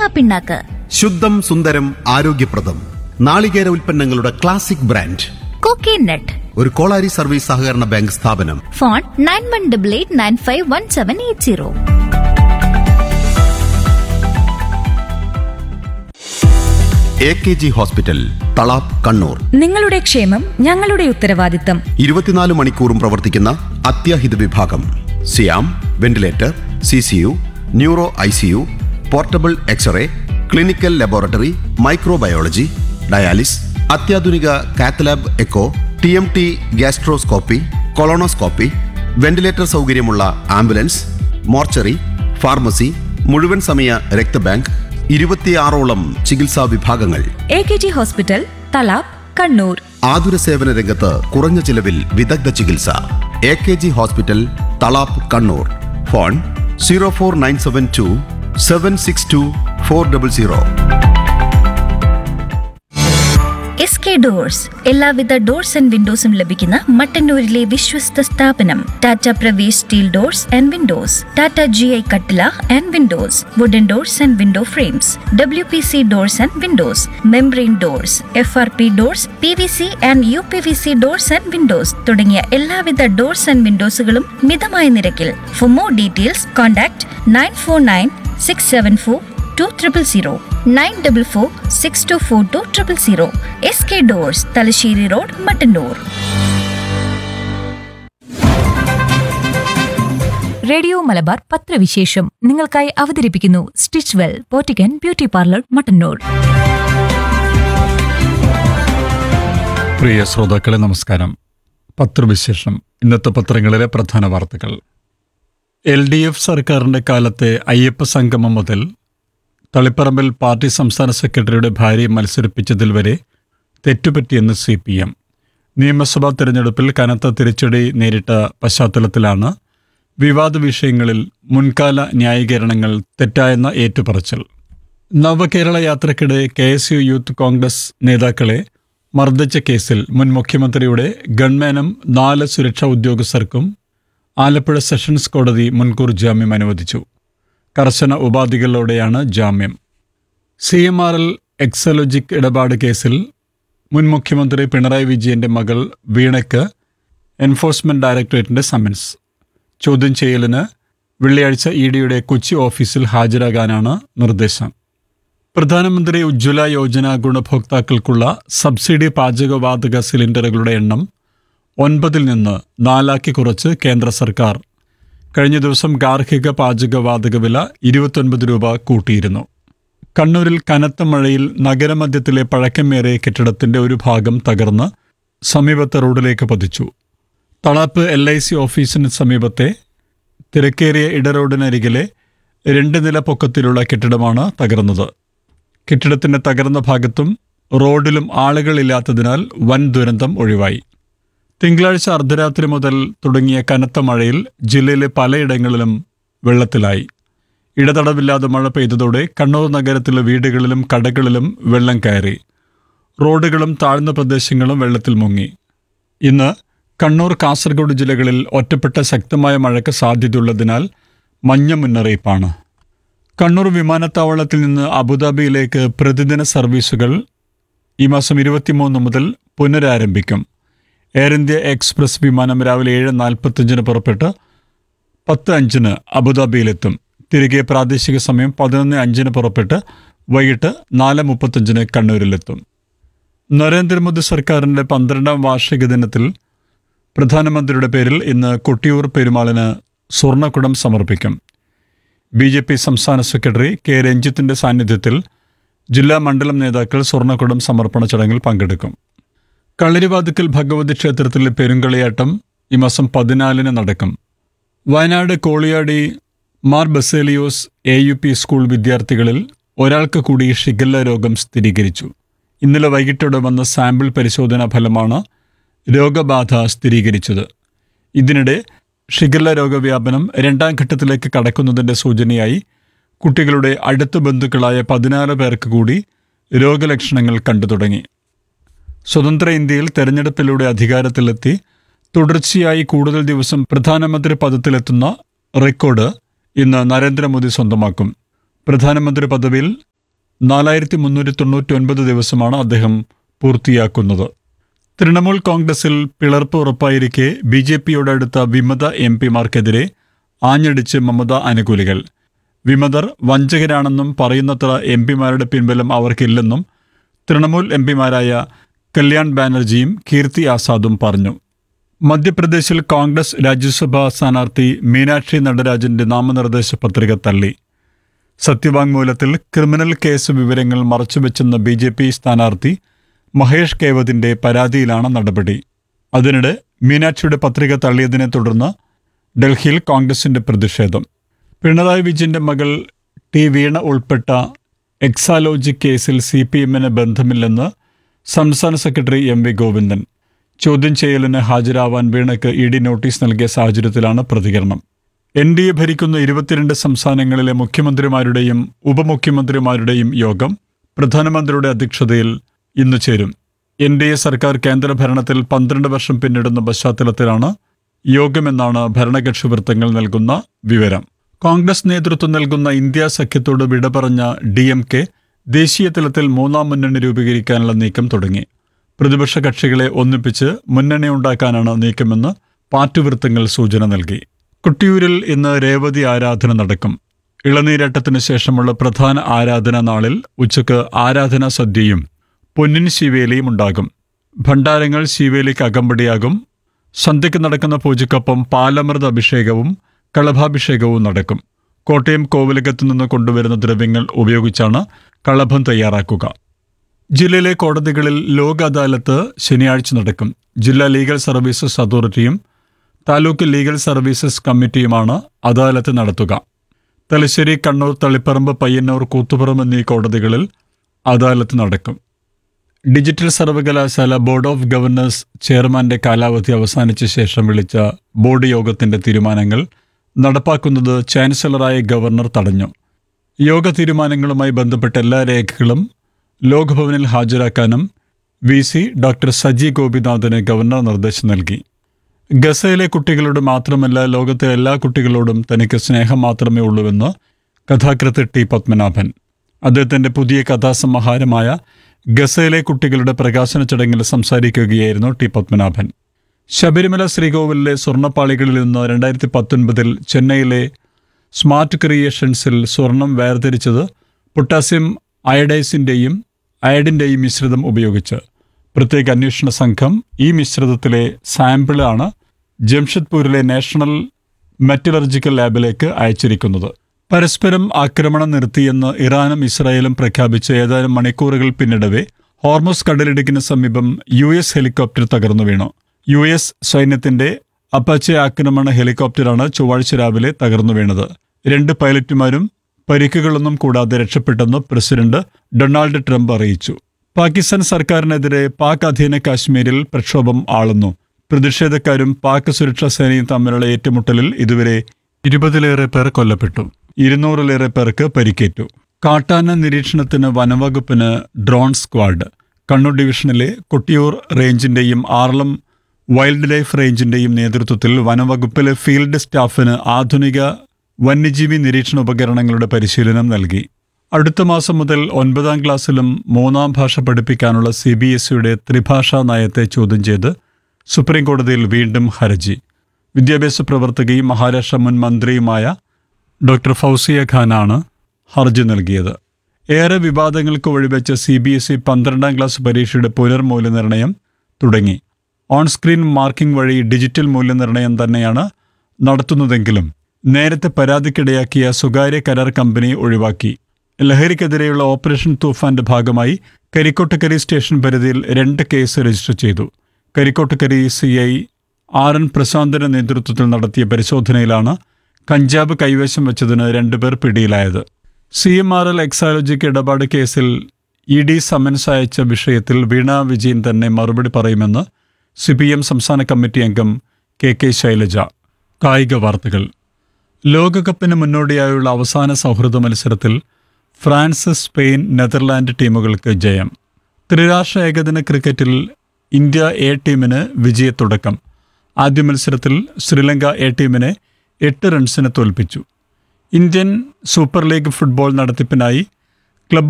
തേങ്ങാ പിണ്ണാക്ക് ശുദ്ധം സുന്ദരം ആരോഗ്യപ്രദം നാളികേര ഉൽപ്പന്നങ്ങളുടെ ക്ലാസിക് ബ്രാൻഡ് കോക്കനട്ട് ഒരു കോളാരി സർവീസ് സഹകരണ ബാങ്ക് സ്ഥാപനം phone nine one double eight nine five one seven eight zero A K G hospital Thalap Kannur നിങ്ങളുടെ ക്ഷേമം ഞങ്ങളുടെ ഉത്തരവാദിത്തം ഇരുപത്തിനാല് മണിക്കൂറും പ്രവർത്തിക്കുന്ന അത്യാഹിത വിഭാഗം സിയാം ventilator C C U neuro I C U portable x ray clinical laboratory microbiology dialysis അത്യാധുനിക cath lab echo T M T gastroscopy colonoscopy ventilator സൗകര്യമുള്ള ആംബുലൻസ് മോർച്ചറി ഫാർമസി മുഴുവൻ സമയ രക്തബാങ്ക് ഇരുപത്തിയാറോളം ചികിത്സാ വിഭാഗങ്ങൾ A K G hospital Thalap Kannur ആതുര സേവന രംഗത്ത് കുറഞ്ഞ ചിലവിൽ വിദഗ്ധ ചികിത്സ A K G hospital Thalap Kannur phone zero four nine seven two seven six two four double zero S K doors എല്ലാവിധ ഡോർസ് ആൻഡ് വിൻഡോസും ലഭിക്കുന്ന മട്ടന്നൂരിലെ വിശ്വസ്ത സ്ഥാപനം Tata Pravesh steel doors and windows Tata G I കട്ടില and windows wooden doors and window frames W P C doors and windows membrane doors F R P doors P V C and U P V C doors and windows തുടങ്ങിയ എല്ലാവിധ doors and വിൻഡോസുകളും മിതമായ നിരക്കിൽ for more details contact nine four nine six seven four two triple zero nine double four six two four two triple zero S K doors Thalassery road Mattannur radio Malabar പത്രവിശേഷം നിങ്ങൾക്കായി അവതരിപ്പിക്കുന്നു stitch well പോറ്റിക്കൻ beauty parlour Mattannur പ്രിയ ശ്രോതാക്കളെ നമസ്കാരം പത്രവിശേഷം ഇന്നത്തെ പത്രങ്ങളിലെ പ്രധാന വാർത്തകൾ എൽ ഡി എഫ് സർക്കാരിൻ്റെ കാലത്തെ അയ്യപ്പ സംഗമം മുതൽ തളിപ്പറമ്പിൽ പാർട്ടി സംസ്ഥാന സെക്രട്ടറിയുടെ ഭാര്യയെ മത്സരിപ്പിച്ചതിൽ വരെ തെറ്റുപറ്റിയെന്ന് സി പി എം നിയമസഭാ തെരഞ്ഞെടുപ്പിൽ കനത്ത തിരിച്ചടി നേരിട്ട പശ്ചാത്തലത്തിലാണ് വിവാദ വിഷയങ്ങളിൽ മുൻകാല ന്യായീകരണങ്ങൾ തെറ്റായെന്ന ഏറ്റുപറച്ചിൽ നവകേരള യാത്രക്കിടെ K S U youth Congress നേതാക്കളെ മർദ്ദിച്ച കേസിൽ മുൻ മുഖ്യമന്ത്രിയുടെ ഗൺമാനും നാല് സുരക്ഷാ ഉദ്യോഗസ്ഥർക്കും ആലപ്പുഴ സെഷൻസ് കോടതി മുൻകൂർ ജാമ്യം അനുവദിച്ചു കർശന ഉപാധികളോടെയാണ് ജാമ്യം C M R L Exalogic ഇടപാട് കേസിൽ മുൻ മുഖ്യമന്ത്രി പിണറായി വിജയന്റെ മകൾ വീണയ്ക്ക് എൻഫോഴ്സ്മെന്റ് ഡയറക്ടറേറ്റിന്റെ സമൻസ് ചോദ്യം ചെയ്യലിന് വെള്ളിയാഴ്ച ഇ ഡിയുടെ കൊച്ചി ഓഫീസിൽ ഹാജരാകാനാണ് നിർദ്ദേശം പ്രധാനമന്ത്രി ഉജ്ജ്വല യോജന ഗുണഭോക്താക്കൾക്കുള്ള സബ്സിഡി പാചകവാതക സിലിണ്ടറുകളുടെ എണ്ണം ഒൻപതിൽ നിന്ന് നാലാക്കി കുറച്ച് കേന്ദ്ര സർക്കാർ കഴിഞ്ഞ ദിവസം ഗാർഹിക പാചകവാതക വില ഇരുപത്തൊൻപത് രൂപ കൂട്ടിയിരുന്നു കണ്ണൂരിൽ കനത്ത മഴയിൽ നഗരമധ്യത്തിലെ പഴക്കമേറിയ കെട്ടിടത്തിന്റെ ഒരു ഭാഗം തകർന്ന് സമീപത്തെ റോഡിലേക്ക് പതിച്ചു തളാപ്പ് എൽ ഐ സി ഓഫീസിന് സമീപത്തെ തിരക്കേറിയ ഇടറോഡിനരികിലെ രണ്ട് നില പൊക്കത്തിലുള്ള കെട്ടിടമാണ് തകർന്നത് കെട്ടിടത്തിന്റെ തകർന്ന ഭാഗത്തും റോഡിലും ആളുകളില്ലാത്തതിനാൽ വൻ ദുരന്തം ഒഴിവായി തിങ്കളാഴ്ച അർദ്ധരാത്രി മുതൽ തുടങ്ങിയ കനത്ത മഴയിൽ ജില്ലയിലെ പലയിടങ്ങളിലും വെള്ളത്തിലായി ഇടതടവില്ലാതെ മഴ പെയ്തതോടെ കണ്ണൂർ നഗരത്തിലെ വീടുകളിലും കടകളിലും വെള്ളം കയറി റോഡുകളും താഴ്ന്ന പ്രദേശങ്ങളും വെള്ളത്തിൽ മുങ്ങി ഇന്ന് കണ്ണൂർ കാസർഗോഡ് ജില്ലകളിൽ ഒറ്റപ്പെട്ട ശക്തമായ മഴയ്ക്ക് സാധ്യതയുള്ളതിനാൽ മഞ്ഞ മുന്നറിയിപ്പാണ് കണ്ണൂർ വിമാനത്താവളത്തിൽ നിന്ന് അബുദാബിയിലേക്ക് പ്രതിദിന സർവീസുകൾ ഈ മാസം ഇരുപത്തിമൂന്ന് മുതൽ പുനരാരംഭിക്കും എയർ ഇന്ത്യ എക്സ്പ്രസ് വിമാനം രാവിലെ ഏഴ് നാൽപ്പത്തഞ്ചിന് പുറപ്പെട്ട് പത്ത് അഞ്ചിന് അബുദാബിയിലെത്തും തിരികെ പ്രാദേശിക സമയം പതിനൊന്ന് അഞ്ചിന് പുറപ്പെട്ട് വൈകിട്ട് നാല് മുപ്പത്തഞ്ചിന് കണ്ണൂരിലെത്തും നരേന്ദ്രമോദി സർക്കാരിൻ്റെ പന്ത്രണ്ടാം വാർഷിക ദിനത്തിൽ പ്രധാനമന്ത്രിയുടെ പേരിൽ ഇന്ന് കൊട്ടിയൂർ പെരുമാളിന് സ്വർണ്ണക്കുടം സമർപ്പിക്കും ബി ജെ പി സംസ്ഥാന സെക്രട്ടറി കെ രഞ്ജിത്തിന്റെ സാന്നിധ്യത്തിൽ ജില്ലാ മണ്ഡലം നേതാക്കൾ സ്വർണ്ണക്കുടം സമർപ്പണ ചടങ്ങിൽ പങ്കെടുക്കും കളരിവാതുക്കൽ ഭഗവതി ക്ഷേത്രത്തിലെ പെരുങ്കളിയാട്ടം ഈ മാസം പതിനാലിന് നടക്കും Wayanad Koliyadi Mar Baselios A U P school വിദ്യാർത്ഥികളിൽ ഒരാൾക്ക് കൂടി ഷിഗല്ല രോഗം സ്ഥിരീകരിച്ചു ഇന്നലെ വൈകിട്ടോടെ വന്ന സാമ്പിൾ പരിശോധനാ ഫലമാണ് രോഗബാധ സ്ഥിരീകരിച്ചത് ഇതിനിടെ ഷിഗല്ല രോഗവ്യാപനം രണ്ടാം ഘട്ടത്തിലേക്ക് കടക്കുന്നതിന്റെ സൂചനയായി കുട്ടികളുടെ അടുത്ത ബന്ധുക്കളായ പതിനാല് പേർക്ക് കൂടി രോഗലക്ഷണങ്ങൾ കണ്ടു തുടങ്ങി സ്വതന്ത്ര ഇന്ത്യയിൽ തെരഞ്ഞെടുപ്പിലൂടെ അധികാരത്തിലെത്തി തുടർച്ചയായി കൂടുതൽ ദിവസം പ്രധാനമന്ത്രി പദത്തിലെത്തുന്ന റെക്കോർഡ് ഇന്ന് നരേന്ദ്രമോദി സ്വന്തമാക്കും പ്രധാനമന്ത്രി പദവിയിൽ നാലായിരത്തി മുന്നൂറ്റി തൊണ്ണൂറ്റി ഒൻപത് ദിവസമാണ് അദ്ദേഹം പൂർത്തിയാക്കുന്നത് തൃണമൂൽ കോൺഗ്രസിൽ പിളർപ്പ് ഉറപ്പായിരിക്കെ ബി ജെ പിയോടടുത്ത വിമത എം പിമാർക്കെതിരെ ആഞ്ഞടിച്ച് മമത അനുകൂലികൾ വിമതർ വഞ്ചകരാണെന്നും പറയുന്നത്ര എം പിമാരുടെ പിൻബലം അവർക്കില്ലെന്നും തൃണമൂൽ എം പിമാരായ കല്യാൺ ബാനർജിയും കീർത്തി ആസാദും പറഞ്ഞു മധ്യപ്രദേശിൽ കോൺഗ്രസ് രാജ്യസഭാ സ്ഥാനാർത്ഥി മീനാക്ഷി നടരാജന്റെ നാമനിർദ്ദേശ പത്രിക തള്ളി സത്യവാങ്മൂലത്തിൽ ക്രിമിനൽ കേസ് വിവരങ്ങൾ മറച്ചുവെച്ചെന്ന ബി ജെ പി സ്ഥാനാർത്ഥി മഹേഷ് കേവതിന്റെ പരാതിയിലാണ് നടപടി അതിനിടെ മീനാക്ഷിയുടെ പത്രിക തള്ളിയതിനെ തുടർന്ന് ഡൽഹിയിൽ കോൺഗ്രസിന്റെ പ്രതിഷേധം പിണറായി വിജയന്റെ മകൾ ടി വീണ ഉൾപ്പെട്ട എക്സാലോജി കേസിൽ സി പി എമ്മിന് ബന്ധമില്ലെന്ന് സംസ്ഥാന സെക്രട്ടറി എം വി ഗോവിന്ദൻ ചോദ്യം ചെയ്യലിന് ഹാജരാവാൻ വീണയ്ക്ക് ഇ ഡി നോട്ടീസ് നൽകിയ സാഹചര്യത്തിലാണ് പ്രതികരണം എൻ ഡി എ ഭരിക്കുന്ന ഇരുപത്തിരണ്ട് സംസ്ഥാനങ്ങളിലെ മുഖ്യമന്ത്രിമാരുടെയും ഉപമുഖ്യമന്ത്രിമാരുടെയും യോഗം പ്രധാനമന്ത്രിയുടെ അധ്യക്ഷതയിൽ ഇന്ന് ചേരും എൻ ഡി എ സർക്കാർ കേന്ദ്രഭരണത്തിൽ പന്ത്രണ്ട് വർഷം പിന്നിടുന്ന പശ്ചാത്തലത്തിലാണ് യോഗമെന്നാണ് ഭരണകക്ഷി വൃത്തങ്ങൾ നൽകുന്ന വിവരം കോൺഗ്രസ് നേതൃത്വം നൽകുന്ന ഇന്ത്യ സഖ്യത്തോട് വിട പറഞ്ഞ ഡി എം കെ ദേശീയ തലത്തിൽ മൂന്നാം മുന്നണി രൂപീകരിക്കാനുള്ള നീക്കം തുടങ്ങി പ്രതിപക്ഷ കക്ഷികളെ ഒന്നിപ്പിച്ച് മുന്നണി ഉണ്ടാക്കാനാണ് നീക്കമെന്ന് പാർട്ടി വൃത്തങ്ങൾ സൂചന നൽകി കുട്ടിയൂരിൽ ഇന്ന് രേവതി ആരാധന നടക്കും ഇളനീരാട്ടത്തിന് ശേഷമുള്ള പ്രധാന ആരാധനാ നാളിൽ ഉച്ചക്ക് ആരാധനാ സദ്യയും പൊന്നിൻ ശിവേലിയും ഉണ്ടാകും ഭണ്ഡാരങ്ങൾ ശിവേലിക്ക് അകമ്പടിയാകും സന്ധ്യയ്ക്ക് നടക്കുന്ന പൂജയ്ക്കൊപ്പം പാലമൃത അഭിഷേകവും കളഭാഭിഷേകവും നടക്കും കോട്ടയം കോവിലകത്തു നിന്ന് കൊണ്ടുവരുന്ന ദ്രവ്യങ്ങൾ ഉപയോഗിച്ചാണ് കളഭം തയ്യാറാക്കുക ജില്ലയിലെ കോടതികളിൽ ലോക് അദാലത്ത് ശനിയാഴ്ച നടക്കും ജില്ലാ ലീഗൽ സർവീസസ് അതോറിറ്റിയും താലൂക്ക് ലീഗൽ സർവീസസ് കമ്മിറ്റിയുമാണ് അദാലത്ത് നടത്തുക തലശ്ശേരി കണ്ണൂർ തളിപ്പറമ്പ് പയ്യന്നൂർ കൂത്തുപുറം എന്നീ കോടതികളിൽ അദാലത്ത് നടക്കും ഡിജിറ്റൽ സർവകലാശാല ബോർഡ് ഓഫ് ഗവർണേഴ്സ് ചെയർമാന്റെ കാലാവധി അവസാനിച്ച ശേഷം വിളിച്ച ബോർഡ് യോഗത്തിന്റെ തീരുമാനങ്ങൾ നടപ്പാക്കുന്നത് ചാൻസലറായ ഗവർണർ തടഞ്ഞു യോഗ തീരുമാനങ്ങളുമായി ബന്ധപ്പെട്ട എല്ലാ രേഖകളും ലോക്ഭവനിൽ ഹാജരാക്കാനും വി സി ഡോക്ടർ സജി ഗോപിനാഥന് ഗവർണർ നിർദ്ദേശം നൽകി ഗസയിലെ കുട്ടികളോട് മാത്രമല്ല ലോകത്തെ എല്ലാ കുട്ടികളോടും തനിക്ക് സ്നേഹം മാത്രമേ ഉള്ളൂവെന്ന് കഥാകൃത്ത് ടി പത്മനാഭൻ അദ്ദേഹത്തിന്റെ പുതിയ കഥാസമാഹാരമായ ഗസയിലെ കുട്ടികളുടെ പ്രകാശന ചടങ്ങിൽ സംസാരിക്കുകയായിരുന്നു ടി പത്മനാഭൻ ശബരിമല ശ്രീകോവിലിലെ സ്വർണ്ണപ്പാളികളിൽ നിന്ന് രണ്ടായിരത്തി പത്തൊൻപതിൽ ചെന്നൈയിലെ സ്മാർട്ട് ക്രിയേഷൻസിൽ സ്വർണം വേർതിരിച്ചത് പൊട്ടാസ്യം അയഡൈസിൻ്റെയും അയഡിൻ്റെയും മിശ്രിതം ഉപയോഗിച്ച് പ്രത്യേക അന്വേഷണ സംഘം ഈ മിശ്രിതത്തിലെ സാമ്പിളാണ് ജംഷഡ്പൂരിലെ നാഷണൽ മെറ്റലർജിക്കൽ ലാബിലേക്ക് അയച്ചിരിക്കുന്നത് പരസ്പരം ആക്രമണം നിർത്തിയെന്ന് ഇറാനും ഇസ്രായേലും പ്രഖ്യാപിച്ച് ഏതാനും മണിക്കൂറുകൾ പിന്നിടവേ ഹോർമോസ് കടലിടുക്കിന് സമീപം യു എസ് ഹെലികോപ്റ്റർ തകർന്നു വീണു യു എസ് സൈന്യത്തിന്റെ അപ്പാച്ചെ ആക്രമണ ഹെലികോപ്റ്ററാണ് ചൊവ്വാഴ്ച രാവിലെ തകർന്നു വീണത് രണ്ട് പൈലറ്റുമാരും പരിക്കുകളൊന്നും കൂടാതെ രക്ഷപ്പെട്ടെന്ന് പ്രസിഡന്റ് ഡൊണാൾഡ് ട്രംപ് അറിയിച്ചു പാകിസ്ഥാൻ സർക്കാരിനെതിരെ പാക് അധീന കാശ്മീരിൽ പ്രക്ഷോഭം ആളുന്നു പ്രതിഷേധക്കാരും പാക് സുരക്ഷാ സേനയും തമ്മിലുള്ള ഏറ്റുമുട്ടലിൽ ഇതുവരെ ഇരുപതിലേറെ പേർ കൊല്ലപ്പെട്ടു ഇരുന്നൂറിലേറെ പേർക്ക് പരിക്കേറ്റു കാട്ടാന നിരീക്ഷണത്തിന് വനവകുപ്പിന് ഡ്രോൺ സ്ക്വാഡ് കണ്ണൂർ ഡിവിഷനിലെ കൊട്ടിയൂർ റേഞ്ചിന്റെയും ആറളം വൈൽഡ് ലൈഫ് റേഞ്ചിന്റെയും നേതൃത്വത്തിൽ വനവകുപ്പിലെ ഫീൽഡ് സ്റ്റാഫിന് ആധുനിക വന്യജീവി നിരീക്ഷണ ഉപകരണങ്ങളുടെ പരിശീലനം നൽകി അടുത്ത മാസം മുതൽ ഒൻപതാം ക്ലാസ്സിലും മൂന്നാം ഭാഷ പഠിപ്പിക്കാനുള്ള സി ബി എസ് ഇയുടെ ത്രിഭാഷാ നയത്തെ ചോദ്യം ചെയ്ത് സുപ്രീം കോടതിയിൽ വീണ്ടും ഹർജി വിദ്യാഭ്യാസ പ്രവർത്തകയും മഹാരാഷ്ട്ര മുൻ മന്ത്രിയുമായ ഡോക്ടർ ഫൗസിയ ഖാനാണ് ഹർജി നൽകിയത് ഏറെ വിവാദങ്ങൾക്ക് വഴിവെച്ച സി ബി എസ് ഇ പന്ത്രണ്ടാം ക്ലാസ് പരീക്ഷയുടെ പുനർമൂല്യനിർണ്ണയം തുടങ്ങി ഓൺ സ്ക്രീൻ മാർക്കിംഗ് വഴി ഡിജിറ്റൽ മൂല്യനിർണ്ണയം തന്നെയാണ് നടത്തുന്നതെങ്കിലും നേരത്തെ പരാതിക്കിടയാക്കിയ സ്വകാര്യ കരാർ കമ്പനി ഒഴിവാക്കി ലഹരിക്കെതിരെയുള്ള ഓപ്പറേഷൻ തൂഫാന്റെ ഭാഗമായി കരിക്കോട്ടക്കരി സ്റ്റേഷൻ പരിധിയിൽ രണ്ട് കേസ് രജിസ്റ്റർ ചെയ്തു Karikottakari C I R N പ്രശാന്തന്റെ നേതൃത്വത്തിൽ നടത്തിയ പരിശോധനയിലാണ് കഞ്ചാവ് കൈവശം വെച്ചതിന് രണ്ടുപേർ പിടിയിലായത് C M R L Exalogic ഇടപാട് കേസിൽ ഇ ഡി സമൻസ് അയച്ച വിഷയത്തിൽ വീണ വിജയൻ തന്നെ മറുപടി പറയുമെന്ന് സി പി എം സംസ്ഥാന കമ്മിറ്റി അംഗം കെ കെ ശൈലജ കായിക വാർത്തകൾ ലോകകപ്പിന് മുന്നോടിയായുള്ള അവസാന സൗഹൃദ മത്സരത്തിൽ ഫ്രാൻസ് സ്പെയിൻ നെതർലാൻഡ് ടീമുകൾക്ക് ജയം ത്രിരാഷ്ട്ര ഏകദിന ക്രിക്കറ്റിൽ ഇന്ത്യ എ ടീമിന് വിജയത്തുടക്കം ആദ്യ മത്സരത്തിൽ ശ്രീലങ്ക എ ടീമിനെ എട്ട് റൺസിന് തോൽപ്പിച്ചു ഇന്ത്യൻ സൂപ്പർ ലീഗ് ഫുട്ബോൾ നടത്തിപ്പിനായി